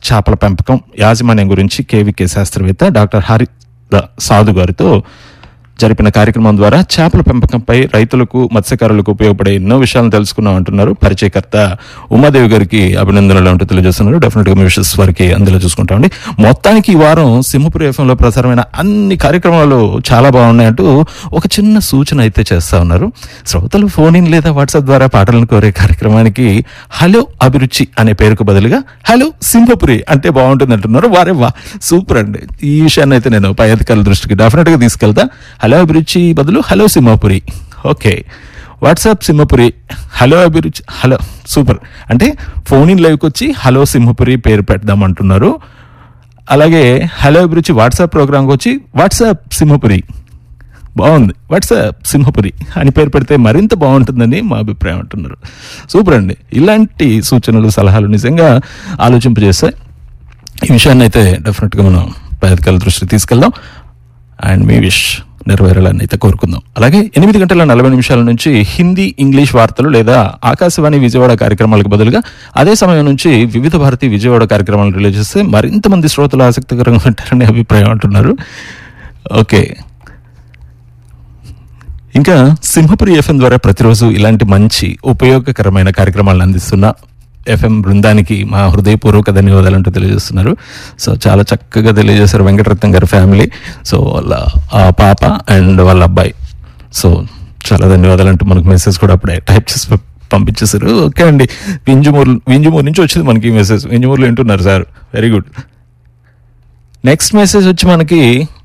చేపల పెంపకం యాజమాన్యం గురించి కేవీకే శాస్త్రవేత్త డాక్టర్ హరి సాధు గారితో జరిపిన కార్యక్రమం ద్వారా చేపల పెంపకంపై రైతులకు మత్స్యకారులకు ఉపయోగపడే ఎన్నో విషయాలను తెలుసుకున్నాం అంటున్నారు పరిచయకర్త ఉమాదేవి గారికి అభినందనలు అంటూ తెలియజేస్తున్నారు డెఫినెట్ గా మీ విషయస్ వారికి అందులో చూసుకుంటామండి మొత్తానికి ఈ వారం సింహపురి ఎఫ్ఎం లో ప్రసారమైన అన్ని కార్యక్రమాలు చాలా బాగున్నాయంటూ ఒక చిన్న సూచన అయితే చేస్తా ఉన్నారు శ్రోతలు ఫోన్ ఇన్ లేదా వాట్సాప్ ద్వారా పాటలను కోరే కార్యక్రమానికి హలో అభిరుచి అనే పేరుకు బదులుగా హలో సింహపురి అంటే బాగుంటుంది అంటున్నారు వారే వా సూపర్ అండి ఈ విషయాన్ని అయితే నేను పై అధికారుల దృష్టికి డెఫినెట్ గా తీసుకెళ్తా హలో అభిరుచి బదులు hello Simhapuri okay WhatsApp Simhapuri hello Abhiruchi hello super అంటే ఫోన్ ఇన్ లైవ్కి వచ్చి హలో సింహపురి పేరు పెడదాం అంటున్నారు అలాగే హలో అభిరుచి వాట్సాప్ ప్రోగ్రామ్కి వచ్చి వాట్సాప్ సింహపురి బాగుంది వాట్సాప్ సింహపురి అని పేరు పెడితే మరింత బాగుంటుందని మా అభిప్రాయం అంటున్నారు సూపర్ అండి ఇలాంటి సూచనలు సలహాలు నిజంగా ఆలోచింపజేస్తాయి ఈ విషయాన్ని అయితే డెఫినెట్గా మనం పై అధికారుల దృష్టికి తీసుకెళ్దాం అండ్ మీ విష్ నెరవేరాలని అయితే కోరుకుందాం అలాగే ఎనిమిది గంటల నలభై నిమిషాల నుంచి హిందీ ఇంగ్లీష్ వార్తలు లేదా ఆకాశవాణి విజయవాడ కార్యక్రమాలకు బదులుగా అదే సమయం నుంచి వివిధ భారతి విజయవాడ కార్యక్రమాలు రిలీజ్ చేస్తే మరింత మంది శ్రోతలు ఆసక్తికరంగా ఉంటారనే అభిప్రాయం అంటున్నారు ఓకే ఇంకా సింహపురి ఎఫ్ఎం ద్వారా ప్రతిరోజు ఇలాంటి మంచి ఉపయోగకరమైన కార్యక్రమాలను అందిస్తున్న ఎఫ్ఎం బృందానికి మా హృదయపూర్వక ధన్యవాదాలు అంటూ తెలియజేస్తున్నారు సో చాలా చక్కగా తెలియజేశారు వెంకటరత్నం గారి ఫ్యామిలీ సో వాళ్ళ ఆ పాప అండ్ వాళ్ళ అబ్బాయి సో చాలా ధన్యవాదాలు అంటూ మనకు మెసేజ్ కూడా అప్పుడే టైప్ చేసి ప- పంపించేశారు ఓకే అండి వింజమూరు వింజమూరు నుంచి వచ్చింది మనకి ఈ మెసేజ్ వింజమూరులో వింటున్నారు sir very good next message వచ్చి మనకి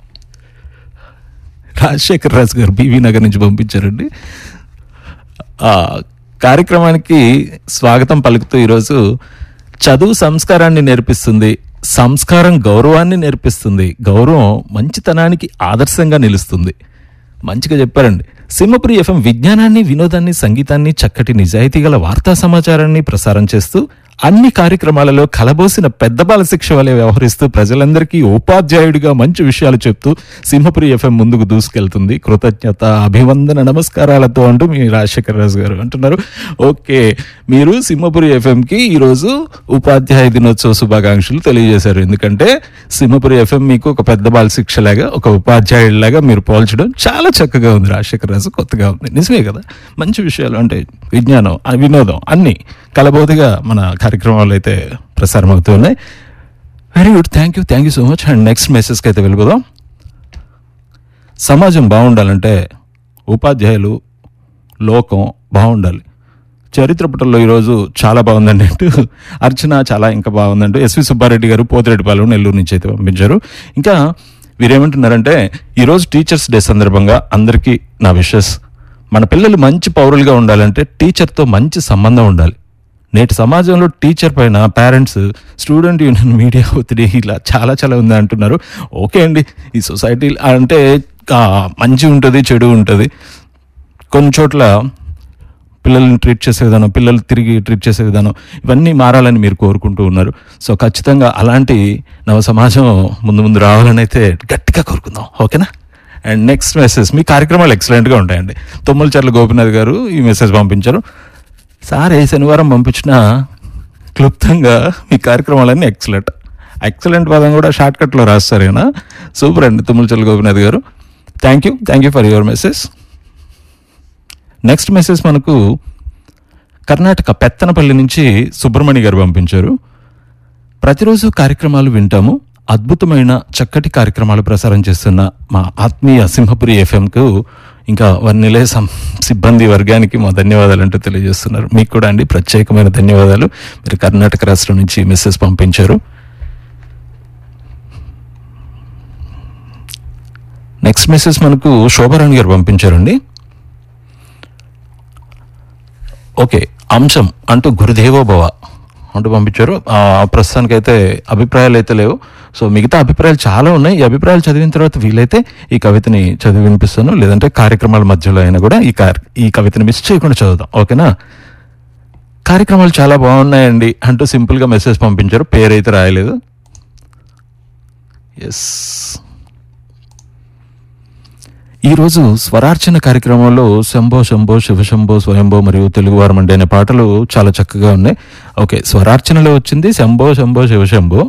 రాజశేఖర్ రాజు గారు బీవీ నగర్ నుంచి పంపించారండి ఆ కార్యక్రమానికి స్వాగతం పలుకుతూ ఈరోజు చదువు సంస్కారాన్ని నేర్పిస్తుంది సంస్కారం గౌరవాన్ని నేర్పిస్తుంది గౌరవం మంచితనానికి ఆదర్శంగా నిలుస్తుంది మంచిగా చెప్పారండి సింహపురి ఎఫ్ఎం విజ్ఞానాన్ని వినోదాన్ని సంగీతాన్ని చక్కటి నిజాయితీ గల వార్తా సమాచారాన్ని ప్రసారం చేస్తూ అన్ని కార్యక్రమాలలో కలబోసిన పెద్ద బాల శిక్ష వలె వ్యవహరిస్తూ ప్రజలందరికీ ఉపాధ్యాయుడిగా మంచి విషయాలు చెప్తూ సింహపురి ఎఫ్ఎం ముందుకు దూసుకెళ్తుంది కృతజ్ఞత అభివందన నమస్కారాలతో అంటూ మీ రాజశేఖర రాజు గారు అంటున్నారు ఓకే మీరు సింహపురి ఎఫ్ఎంకి ఈరోజు ఉపాధ్యాయ దినోత్సవ శుభాకాంక్షలు తెలియజేశారు ఎందుకంటే సింహపురి ఎఫ్ఎం మీకు ఒక పెద్ద బాల శిక్షలాగా ఒక ఉపాధ్యాయుడిలాగా మీరు పోల్చడం చాలా చక్కగా ఉంది రాజశేఖర రాజు కొత్తగా ఉంది నిజమే కదా మంచి విషయాలు అంటే విజ్ఞానం ఆ వినోదం అన్ని కలబోతుగా మన కార్యక్రమాలు అయితే ప్రసారం అవుతూ ఉన్నాయి very good thank you thank you so much and next మెసేజ్కి అయితే వెళ్ళిపోదాం సమాజం బాగుండాలంటే ఉపాధ్యాయులు లోకం బాగుండాలి చరిత్ర పుటల్లో ఈరోజు చాలా బాగుందండి అంటూ అర్చన చాలా ఇంకా బాగుందంటూ ఎస్వి సుబ్బారెడ్డి గారు పోతిరెడ్డిపాలెం నెల్లూరు నుంచి అయితే పంపించారు ఇంకా వీరేమంటున్నారంటే ఈరోజు టీచర్స్ డే సందర్భంగా అందరికీ నా విషెస్ మన పిల్లలు మంచి పౌరులుగా ఉండాలంటే టీచర్తో మంచి సంబంధం ఉండాలి నేటి సమాజంలో టీచర్ పైన పేరెంట్స్ స్టూడెంట్ యూనియన్ మీడియా ఒత్తిడి ఇలా చాలా చాలా ఉంది అంటున్నారు ఓకే అండి ఈ సొసైటీ అంటే ఆ, మంచి ఉంటుంది చెడు ఉంటుంది కొన్ని చోట్ల పిల్లల్ని ట్రీట్ చేసే విధానం పిల్లలు తిరిగి ట్రీట్ చేసే విధానం ఇవన్నీ మారాలని మీరు కోరుకుంటూ ఉన్నారు సో ఖచ్చితంగా అలాంటి నవ సమాజం ముందు ముందు రావాలని అయితే గట్టిగా కోరుకుందాం ఓకేనా అండ్ నెక్స్ట్ మెసేజ్ మీ కార్యక్రమాలు ఎక్సలెంట్గా ఉంటాయండి తుమ్మలచర్ల గోపినాథ్ గారు ఈ మెసేజ్ పంపించారు సార్ ఏ శనివారం పంపించిన క్లుప్తంగా మీ కార్యక్రమాలన్నీ ఎక్సలెంట్ ఎక్సలెంట్ పదం కూడా షార్ట్ కట్లో రాస్తారేనా సూపర్ అండి తుమ్మలచర్ల గోపినాథ్ గారు thank you thank you for your message next message మనకు కర్ణాటక పెత్తనపల్లి నుంచి సుబ్రహ్మణ్య గారు పంపించారు ప్రతిరోజు కార్యక్రమాలు వింటాము అద్భుతమైన చక్కటి కార్యక్రమాలు ప్రసారం చేస్తున్న మా ఆత్మీయ సింహపురి ఎఫ్ఎంకు ఇంకా వన్నెలే సం సిబ్బంది వర్గానికి మా ధన్యవాదాలు అంటూ తెలియజేస్తున్నారు మీకు కూడా అండి ప్రత్యేకమైన ధన్యవాదాలు మీరు కర్ణాటక రాష్ట్రం నుంచి మెసేజ్ పంపించారు నెక్స్ట్ మెసేజ్ మనకు శోభారాణి గారు పంపించారండి ఓకే అంశం అంటూ గురుదేవోభవ అంటూ పంపించారు ఆ, ప్రస్తుతానికైతే అభిప్రాయాలు అయితే లేవు సో మిగతా అభిప్రాయాలు చాలా ఉన్నాయి ఈ అభిప్రాయాలు చదివిన తర్వాత వీలైతే ఈ కవితని చదివి వినిపిస్తాను లేదంటే కార్యక్రమాల మధ్యలో అయినా కూడా ఈ కార్- ఈ కవితని మిస్ చేయకుండా చదువుదాం ఓకేనా కార్యక్రమాలు చాలా బాగున్నాయండి అంటూ సింపుల్గా మెసేజ్ పంపించారు పేరైతే రాయలేదు ఎస్ ఈరోజు స్వరార్చన కార్యక్రమంలో శంభో శంభో శివశంభో స్వయంభో మరియు తెలుగువారం అంటే అనే పాటలు చాలా చక్కగా ఉన్నాయి ఓకే స్వరార్చనలో వచ్చింది శంభో శంభో శివశంభో